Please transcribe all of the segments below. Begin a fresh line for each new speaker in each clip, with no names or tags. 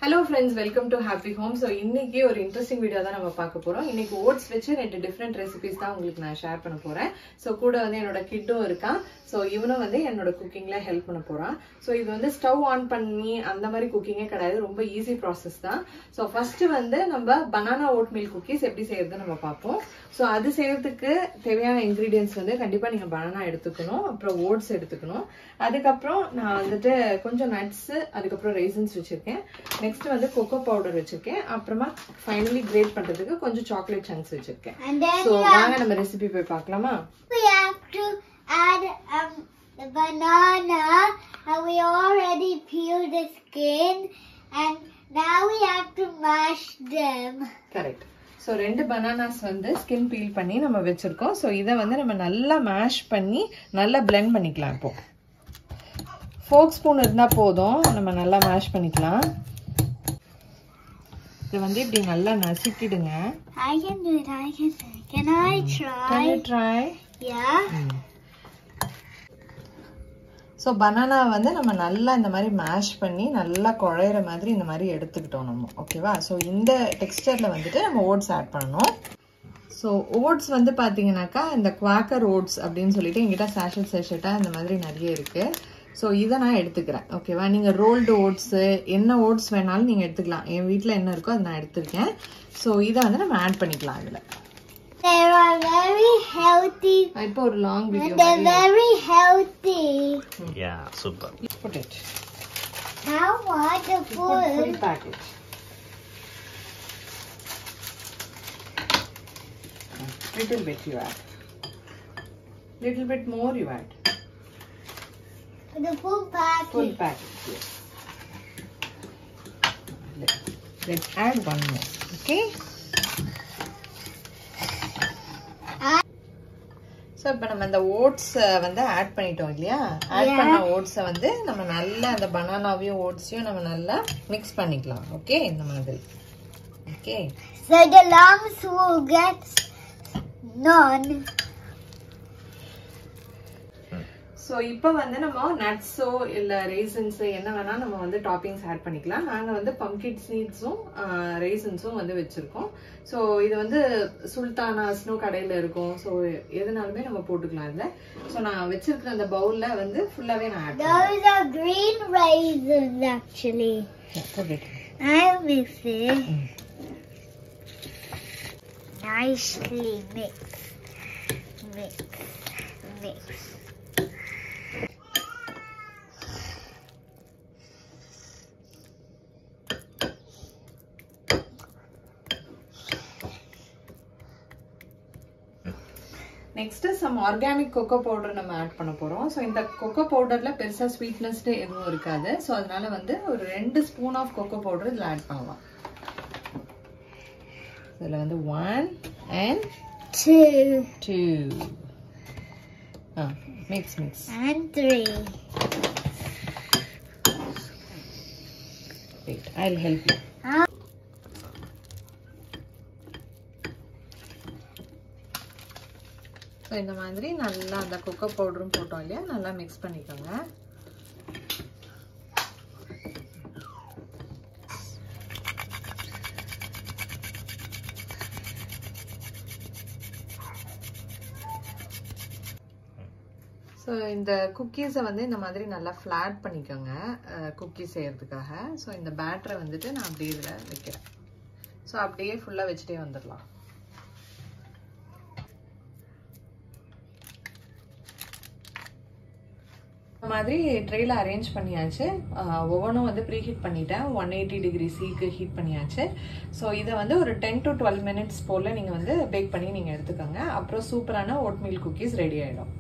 Hello friends welcome to happy home so இன்னைக்கு ஒரு interesting video தான் நம்ம பார்க்க போறோம் இன்னைக்கு ஓட்ஸ் வச்சு ரெண்டு டிஃப்ரெண்ட் ரெசிபிஸ் தான் உங்களுக்கு நான் ஷேர் பண்ண போறேன் ஸோ கூட வந்து என்னோட கிட்டும் இருக்கான் ஸோ இவனும் வந்து என்னோட குக்கிங்ல ஹெல்ப் பண்ண போறான் ஸோ இது வந்து ஸ்டவ் ஆன் பண்ணி அந்த மாதிரி குக்கிங்கே கிடையாது ரொம்ப ஈஸி ப்ராசஸ் தான் ஸோ ஃபர்ஸ்ட் வந்து நம்ம பனானா ஓட் மில்க் குக்கீஸ் எப்படி செய்யறது நம்ம பார்ப்போம் ஸோ அது செய்யறதுக்கு தேவையான இன்க்ரீடியன்ஸ் வந்து கண்டிப்பா நீங்க பனானா எடுத்துக்கணும் அப்புறம் ஓட்ஸ் எடுத்துக்கணும் அதுக்கப்புறம் நான் வந்துட்டு கொஞ்சம் நட்ஸ் அதுக்கப்புறம் ரைசன்ஸ் வச்சிருக்கேன் நெக்ஸ்ட் வந்து கொக்கோ பவுடர் வச்சிருக்கேன் அப்புறமா ஃபைனலி கிரேட் பண்றதுக்கு கொஞ்சம் சாக்லேட் சங்க்ஸ் வச்சிருக்கேன்
And then
so
we have,
வாங்க நம்ம ரெசிபி போய் பார்க்கலாமா
we have to add um, the banana and we already peeled the skin and now we have to mash them.
Correct so ரெண்டு bananas வந்து skin peel பண்ணி நம்ம வச்சிருக்கோம் so இதை வந்து நம்ம நல்லா மேஷ் பண்ணி நல்லா பிளெண்ட் பண்ணிக்கலாம் இப்போ ஃபோக் ஸ்பூன் இருந்தால் போதும் நம்ம நல்லா மேஷ் பண்ணிக்கலாம் இது வந்து இப்படி நல்லா நசுக்கிடுங்க
I can do it, I can do it. Can I
Can you
try?
try?
Yeah.
So banana வந்து நம்ம நல்லா இந்த மாதிரி மேஷ் பண்ணி நல்லா குழையிற மாதிரி இந்த மாதிரி எடுத்துக்கிட்டோம் நம்ம ஓகேவா ஸோ இந்த டெக்ஸ்டரில் வந்துட்டு நம்ம ஓட்ஸ் ஆட் பண்ணணும் ஸோ ஓட்ஸ் வந்து பார்த்தீங்கன்னாக்கா இந்த குவாக்கர் ஓட்ஸ் அப்படின்னு சொல்லிட்டு எங்கிட்ட சேஷட் சேஷட்டாக இந்த மாதிரி நிறைய இருக்கு ஸோ இதை நான் எடுத்துக்கிறேன் ஓகேவா நீங்கள் ரோல்டு ஓட்ஸு என்ன ஓட்ஸ் வேணாலும் நீங்கள் எடுத்துக்கலாம் என் வீட்டில் என்ன இருக்கோ அதை நான் எடுத்திருக்கேன் ஸோ இதை வந்து நம்ம ஆட் பண்ணிக்கலாம் இதில்
They are very healthy.
இப்போ ஒரு long video
They're very healthy.
Yeah, super.
put it
How wonderful.
put full packet little bit you add little bit more you add
The full packet.
full packet yes Let, let's add one more okay so இப்போ நம்ம இந்த oats வந்து add பண்ணிட்டோம் இல்லையா add
Yeah.
பண்ண ஓட்ஸை வந்து நம்ம நல்லா அந்த பனானாவையும் ஓட்ஸையும் நம்ம நல்லா மிக்ஸ் பண்ணிக்கலாம் ஓகே இந்த மாதிரி okay
So the lungs will get none.
So இப்போ வந்து நம்ம நட்ஸோ இல்லை ரேசன்ஸோ என்ன வேணா நம்ம வந்து டாப்பிங்ஸ் ஆட் பண்ணிக்கலாம் நாங்கள் வந்து பம்கிட் சீட்ஸும் ரேசன்ஸும் வந்து வச்சுருக்கோம் ஸோ இது வந்து சுல்தானாஸ்னு கடையில் இருக்கும் ஸோ எதுனாலுமே நம்ம போட்டுக்கலாம் இதில் ஸோ நான் வச்சிருக்கிற அந்த பவுலில் வந்து ஃபுல்லாகவே நான் add
Those are green raisins actually.
பண்ணுறேன்
I mix it. Nicely mix. Mix. Mix.
Next some organic cocoa powder நம்ம ஆட் பண்ண போறோம் ஸோ இந்த கொக்கோ பவுடர்ல பெருசா ஸ்வீட்னஸ் எதுவும் இருக்காது ஸோ அதனால வந்து ஒரு ரெண்டு ஸ்பூன் ஆஃப் கொக்கோ பவுடர் இதில் ஆட் பண்ணலாம் இதில் வந்து ஒன் அண்ட்
Two
டூ ஆ mix mix
and three.
Wait I will help you
Ah.
So இந்த மாதிரி நல்லா அந்த கொக்கோ பவுடரும் போட்டோம் இல்லையா நல்லா மிக்ஸ் பண்ணிக்கோங்க ஸோ இந்த குக்கீஸை வந்து இந்த மாதிரி நல்லா ஃப்ளாட் பண்ணிக்கோங்க குக்கீஸ் செய்யறதுக்காக ஸோ இந்த பேட்டரை வந்துட்டு நான் அப்படியே இதில் வைக்கிறேன் ஸோ அப்படியே ஃபுல்லாக வச்சுட்டே வந்துடலாம் இந்த மாதிரி ட்ரெயில அரேஞ்ச் பண்ணியாச்சு ஒவ்வொன்றும் வந்து ப்ரீ ஹீட் பண்ணிட்டேன் ஒன் எயிட்டி டிகிரி சீக்கு ஹீட் பண்ணியாச்சு ஸோ இதை வந்து ஒரு டென் டு டுவெல் மினிட்ஸ் போல் நீங்கள் வந்து பேக் பண்ணி நீங்கள் எடுத்துக்கோங்க அப்புறம் சூப்பரான ஓட்மீல் குக்கீஸ் ரெடி ஆகிடும்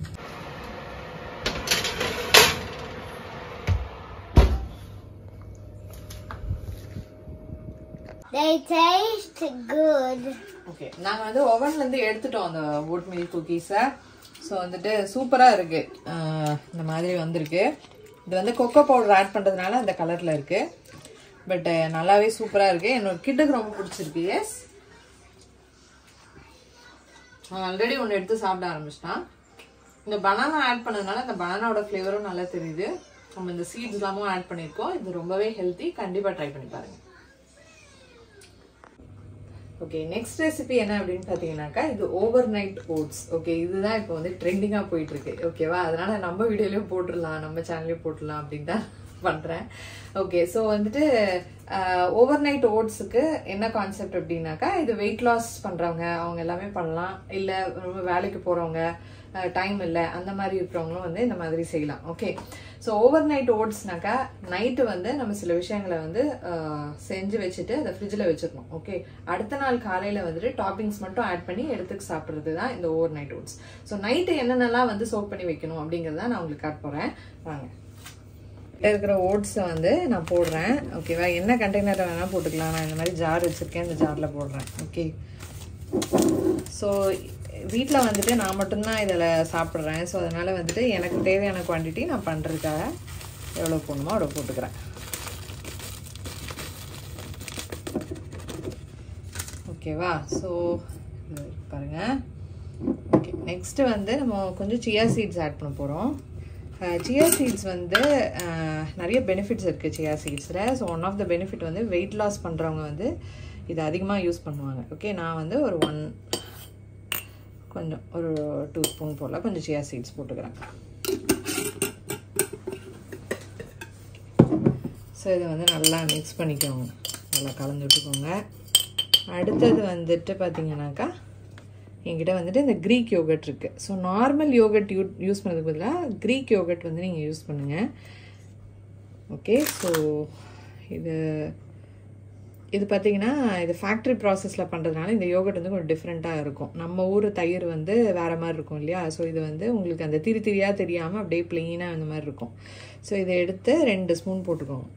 They taste good.
ஓகே நாங்கள் வந்து ஓவன்லேருந்து எடுத்துட்டோம் அந்த ஓட்மீல் குக்கீஸை ஸோ வந்துட்டு சூப்பராக இருக்கு அஹ் இந்த மாதிரி வந்திருக்கு இது வந்து கொக்கோ பவுடர் ஆட் பண்ணுறதுனால அந்த கலரில் இருக்கு பட் நல்லாவே சூப்பராக இருக்கு என்னோட கிட்டுக்கு ரொம்ப பிடிச்சிருக்கு எஸ் ஆல்ரெடி ஒன்று எடுத்து சாப்பிட ஆரம்பிச்சிட்டான் இந்த பனானா ஆட் பண்ணதுனால அந்த பனானாவோட ஃப்ளேவரும் நல்லா தெரியுது நம்ம இந்த சீட்ஸ் எல்லாமும் ஆட் பண்ணியிருக்கோம் இது ரொம்பவே ஹெல்த்தி கண்டிப்பா ட்ரை பண்ணி பாருங்க ஓகே நெக்ஸ்ட் ரெசிபி என்ன அப்படின்னு பார்த்தீங்கன்னாக்கா இது ஓவர் நைட் ஓட்ஸ் ஓகே இதுதான் இப்போ வந்து ட்ரெண்டிங்காக போயிட்டு இருக்கு ஓகேவா அதனால நம்ம வீடியோலையும் போட்டுடலாம் நம்ம சேனல்லையும் போட்டுடலாம் அப்படின்னு தான் பண்ணுறேன் ஓகே ஸோ வந்துட்டு ஓவர் நைட் ஓட்ஸுக்கு என்ன கான்செப்ட் அப்படின்னாக்கா இது வெயிட் லாஸ் பண்ணுறவங்க அவங்க எல்லாமே பண்ணலாம் இல்லை ரொம்ப வேலைக்கு போகிறவங்க டைம் இல்லை அந்த மாதிரி இருக்கிறவங்களும் வந்து இந்த மாதிரி செய்யலாம் ஓகே ஸோ ஓவர் நைட் ஓட்ஸ்னாக்கா நைட்டு வந்து நம்ம சில விஷயங்களை வந்து அஹ், செஞ்சு வச்சுட்டு அதை ஃப்ரிட்ஜில் வச்சுக்கணும் ஓகே அடுத்த நாள் காலையில் வந்துட்டு டாப்பிங்ஸ் மட்டும் ஆட் பண்ணி எடுத்துக்கு சாப்பிட்றது தான் இந்த overnight oats so night என்னென்னலாம் வந்து சோக் பண்ணி வைக்கணும் அப்படிங்கிறத நான் உங்களுக்கு காட்ட போகிறேன் வாங்க கிட்ட இருக்கிற ஓட்ஸை வந்து நான் போடுறேன் ஓகேவா என்ன கண்டெய்னரில் வேணால் போட்டுக்கலாம் நான் இந்த மாதிரி ஜார் வச்சுருக்கேன் இந்த ஜாரில் போடுறேன் ஓகே ஸோ வீட்டில் வந்துட்டு நான் மட்டும்தான் இதில் சாப்பிட்றேன் ஸோ அதனால் வந்துட்டு எனக்கு தேவையான குவான்டிட்டி நான் பண்ணுறதுக்காக எவ்வளோ போடணுமோ அவ்வளோ போட்டுக்கிறேன் ஓகேவா ஸோ பாருங்கள் ஓகே நெக்ஸ்ட்டு வந்து நம்ம கொஞ்சம் சியா சீட்ஸ் ஆட் பண்ண போகிறோம் சியா சீட்ஸ் வந்து அஹ், நிறைய பெனிஃபிட்ஸ் இருக்குது சியா சீட்ஸில் so one of the benefit வந்து வெயிட் லாஸ் பண்ணுறவங்க வந்து இதை அதிகமாக யூஸ் பண்ணுவாங்க ஓகே நான் வந்து ஒரு ஒன் கொஞ்சம் ஒரு டூ ஸ்பூன் போல் கொஞ்சம் சியா சீட்ஸ் போட்டுக்கிறேன் ஸோ இதை வந்து நல்லா மிக்ஸ் பண்ணிக்கோங்க நல்லா கலந்து விட்டுக்கோங்க அடுத்தது வந்துட்டு பார்த்தீங்கன்னாக்கா என்கிட்ட வந்துட்டு இந்த க்ரீக் யோகட் இருக்குது so normal yogurt you use பண்ணதுக்கு பதிலாக க்ரீக் யோகட் வந்து நீங்கள் யூஸ் பண்ணுங்கள் ஓகே ஸோ இது இது பார்த்தீங்கன்னா இது ஃபேக்ட்ரி ப்ராசஸில் பண்ணுறதுனால இந்த யோகட் வந்து கொஞ்சம் டிஃப்ரெண்ட்டாக இருக்கும் நம்ம ஊர் தயிர் வந்து வேறு மாதிரி இருக்கும் இல்லையா ஸோ இது வந்து உங்களுக்கு அந்த திரி திரியாக தெரியாமல் அப்படியே ப்ளெயினாக அந்த மாதிரி இருக்கும் ஸோ இதை எடுத்து ரெண்டு ஸ்பூன் போட்டுக்கோங்க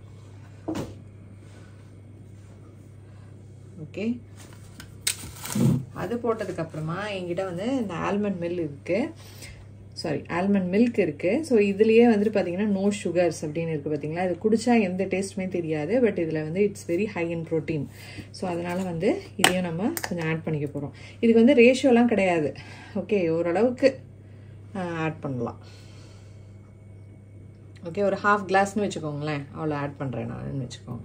ஓகே அது போட்டதுக்கு அப்புறமா என்கிட்ட வந்து இந்த ஆல்மண்ட் மில் இருக்குது சாரி ஆல்மண்ட் மில்க் இருக்குது ஸோ இதுலேயே வந்துட்டு பார்த்தீங்கன்னா நோ சுகர்ஸ் அப்படின்னு இருக்குது பார்த்தீங்களா இது குடிச்சா எந்த டேஸ்ட்டுமே தெரியாது பட் இதில் வந்து it's very high in protein so அதனால் வந்து இதையும் நம்ம கொஞ்சம் ஆட் பண்ணிக்க போகிறோம் இதுக்கு வந்து ரேஷியோலாம் கிடையாது ஓகே ஓரளவுக்கு ஆட் பண்ணலாம் ஓகே ஒரு ஹாஃப் கிளாஸ்னு வச்சுக்கோங்களேன் அவ்வளோ ஆட் பண்ணுறேன் நான் வச்சுக்கோங்க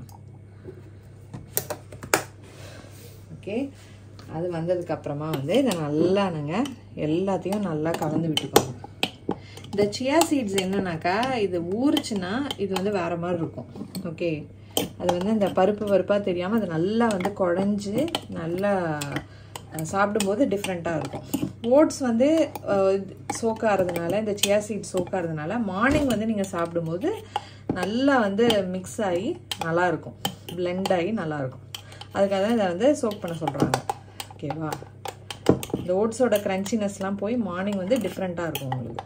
ஓகே அது வந்ததுக்கு அப்புறமா வந்து இதை நல்லா நாங்கள் எல்லாத்தையும் நல்லா கலந்து விட்டுக்கோங்க இந்த சியா சீட்ஸ் என்னன்னாக்கா இது ஊறுச்சுன்னா இது வந்து வேற மாதிரி இருக்கும் ஓகே அது வந்து இந்த பருப்பு பருப்பாக தெரியாமல் அது நல்லா வந்து குழஞ்சி நல்லா அஹ், சாப்பிடும்போது டிஃப்ரெண்ட்டாக இருக்கும் ஓட்ஸ் வந்து சோக் ஆகிறதுனால இந்த சியா சீட் சோக் ஆகிறதுனால மார்னிங் வந்து நீங்கள் சாப்பிடும்போது நல்லா வந்து மிக்ஸ் ஆகி நல்லா இருக்கும் blend ஆகி நல்லா இருக்கும் அதுக்காக தான் இதை வந்து சோக் பண்ண சொல்கிறாங்க ஓகேவா இந்த ஓட்ஸோட க்ரன்ச்சினஸ்லாம் போய் மார்னிங் வந்து டிஃப்ரெண்ட்டாக இருக்கும் உங்களுக்கு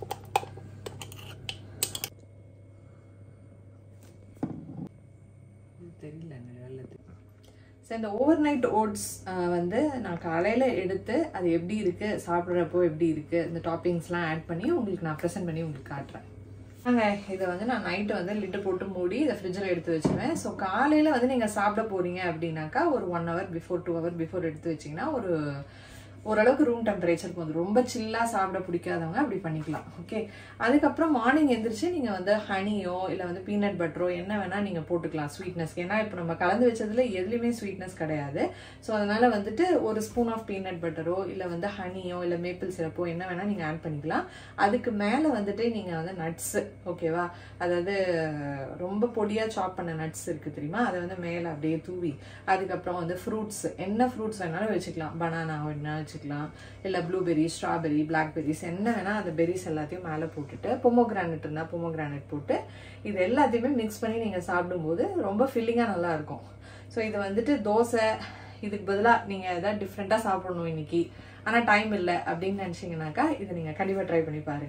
தெரியல ஸோ இந்த ஓவர் நைட் ஓட்ஸ் வந்து நான் காலையில் எடுத்து அது எப்படி இருக்குது சாப்பிட்றப்போ எப்படி இருக்குது இந்த டாப்பிங்ஸ்லாம் ஆட் பண்ணி உங்களுக்கு நான் ப்ரெசென்ட் பண்ணி உங்களுக்கு காட்டுறேன் நாங்க இதை வந்து நான் நைட்டு வந்து லிட்டு போட்டு மூடி இதை ஃப்ரிட்ஜில் எடுத்து வச்சுருவேன் ஸோ காலையில் வந்து நீங்கள் சாப்பிட போகிறீங்க அப்படின்னாக்கா ஒரு one hour before two hour before எடுத்து வச்சிங்கன்னா ஒரு ஓரளவுக்கு ரூம் டெம்பரேச்சர் போதும் ரொம்ப சில்லாக சாப்பிட பிடிக்காதவங்க அப்படி பண்ணிக்கலாம் ஓகே அதுக்கப்புறம் மார்னிங் எந்திரிச்சு நீங்கள் வந்து ஹனியோ இல்லை வந்து பீனட் பட்டரோ என்ன வேணால் நீங்கள் போட்டுக்கலாம் ஸ்வீட்னஸ்க்கு ஏன்னா இப்போ நம்ம கலந்து வச்சதுல எதுலேயுமே ஸ்வீட்னஸ் கிடையாது ஸோ அதனால் வந்துட்டு ஒரு ஸ்பூன் ஆஃப் பீனட் பட்டரோ இல்லை வந்து ஹனியோ இல்லை மேப்பிள் சிரப்போ என்ன வேணால் நீங்கள் ஆட் பண்ணிக்கலாம் அதுக்கு மேலே வந்துட்டு நீங்கள் வந்து நட்ஸு ஓகேவா அதாவது ரொம்ப பொடியாக சாப் பண்ண நட்ஸ் இருக்குது தெரியுமா அதை வந்து மேலே அப்படியே தூவி அதுக்கப்புறம் வந்து ஃப்ரூட்ஸ் என்ன ஃப்ரூட்ஸ் வேணாலும் வச்சுக்கலாம் பனானா வேணா வச்சுக்கலாம் இல்லை ப்ளூபெரி ஸ்ட்ராபெரி பிளாக்பெரிஸ் என்ன வேணால் அந்த பெரிஸ் எல்லாத்தையும் மேலே போட்டுட்டு பொமோகிரானட் இருந்தால் பொமோகிரானட் போட்டு இது எல்லாத்தையுமே மிக்ஸ் பண்ணி நீங்கள் சாப்பிடும்போது ரொம்ப ஃபில்லிங்காக நல்லா இருக்கும் ஸோ இது வந்துட்டு தோசை இதுக்கு பதிலாக நீங்கள் எதாவது டிஃப்ரெண்ட்டாக சாப்பிடணும் இன்னைக்கு ஆனால் டைம் இல்லை அப்படின்னு நினச்சிங்கனாக்கா இதை நீங்கள் கண்டிப்பாக ட்ரை பண்ணி பாருங்கள்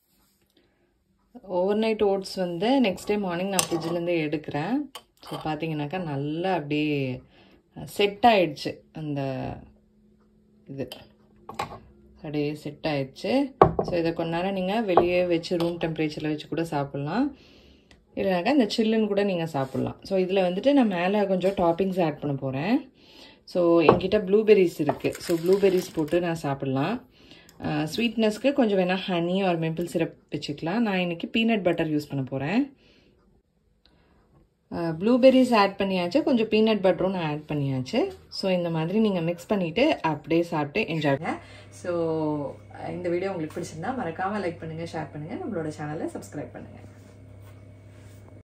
ஓவர் நைட் ஓட்ஸ் வந்து நெக்ஸ்ட் டே மார்னிங் நான் ஃப்ரிட்ஜிலேருந்து எடுக்கிறேன் ஸோ பார்த்தீங்கன்னாக்கா நல்லா அப்படியே செட் ஆயிடுச்சு அந்த இது அப்படியே செட் ஆயிடுச்சு ஸோ இதை கொஞ்ச நேரம் நீங்கள் வெளியே வச்சு ரூம் டெம்பரேச்சரில் வச்சு கூட சாப்பிட்லாம் இல்லைனாக்கா இந்த சில்லுன்னு கூட நீங்கள் சாப்பிட்லாம் ஸோ இதில் வந்துட்டு நான் மேலே கொஞ்சம் டாப்பிங்ஸ் ஆட் பண்ண போகிறேன் ஸோ என்கிட்ட ப்ளூபெரிஸ் இருக்குது ஸோ ப்ளூபெரிஸ் போட்டு நான் சாப்பிட்லாம் ஸ்வீட்னஸ்க்கு கொஞ்சம் வேணால் ஹனி ஒரு மெம்பிள் சிரப் வச்சுக்கலாம் நான் இன்னைக்கு பீனட் பட்டர் யூஸ் பண்ண போகிறேன் ப்ளூபெர்ரிஸ் ஆட் பண்ணியாச்சு கொஞ்சம் பீனட் பட்டரும் நான் ஆட் பண்ணியாச்சு ஸோ இந்த மாதிரி நீங்கள் மிக்ஸ் பண்ணிவிட்டு அப்படியே சாப்பிட்டு என்ஜாய் பண்ணுங்க ஸோ இந்த வீடியோ உங்களுக்கு பிடிச்சிருந்தா மறக்காமல் லைக் பண்ணுங்கள் ஷேர் பண்ணுங்கள் நம்மளோட சேனலை சப்ஸ்கிரைப் பண்ணுங்கள்